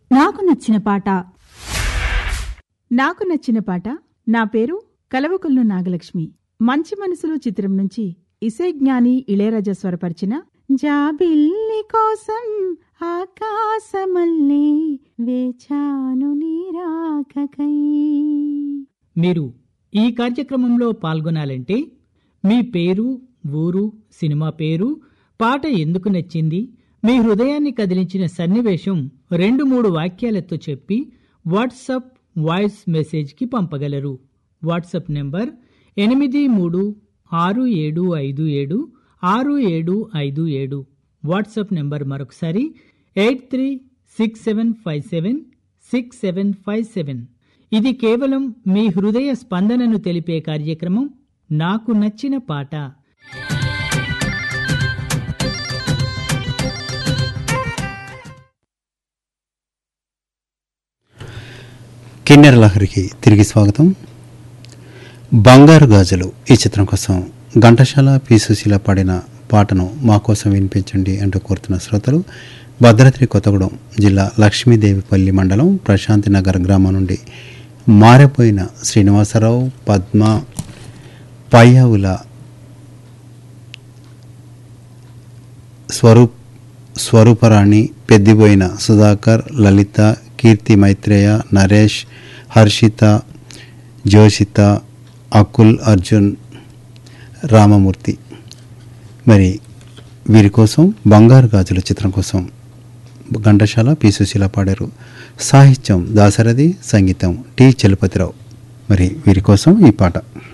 నాకు నచ్చిన పాట నాకు నచ్చిన పాట నా పేరు కలవకొల్లు నాగలక్ష్మి మంచి మనసులు చిత్రం నుంచి ఇసేజ్ఞాని ఇళయరాజా స్వరపరిచిన జాబిల్లి కోసం ఆకాశమల్లే వేచాను నీరాకకై మీరు ఈ కార్యక్రమంలో పాల్గొనాలంటే మీ పేరు ఊరు సినిమా పేరు పాట ఎందుకు నచ్చింది మీ హృదయాన్ని కదిలించిన సన్నివేశం రెండు మూడు వాక్యాలతో చెప్పి వాట్సప్ వాయిస్ మెసేజ్కి పంపగలరు వాట్సప్ నెంబర్ ఎనిమిది మూడు ఆరు ఏడు ఐదు ఏడు ఆరు ఏడు ఐదు ఏడు వాట్సాప్ నెంబర్ మరొకసారి eight three six seven five seven six seven five seven ఇది కేవలం మీ హృదయ స్పందనను తెలిపే కార్యక్రమం నాకు నచ్చిన పాట కిన్నెర లహరికి తిరిగి స్వాగతం బంగారు గాజులు ఈ చిత్రం కోసం ఘంటశాల పి సుశీల పాడిన పాటను మా కోసం వినిపించండి అంటూ కోరుతున్న శ్రోతలు భద్రాద్రి కొత్తగూడెం జిల్లా లక్ష్మీదేవిపల్లి మండలం ప్రశాంతి నగర్ గ్రామం నుండి మారిపోయిన శ్రీనివాసరావు పద్మ పయ్యావుల స్వరూప్ స్వరూపరాణి పెద్దిపోయిన సుధాకర్ లలిత కీర్తి మైత్రేయ నరేష్ హర్షిత జోషిత అకుల్ అర్జున్ రామమూర్తి మరి వీరి కోసం బంగారు గాజుల చిత్రం కోసం ఘంటశాల పి సుశీల పాడారు సాహిత్యం దాసరథి సంగీతం టి చలపతిరావు మరి వీరి కోసం ఈ పాట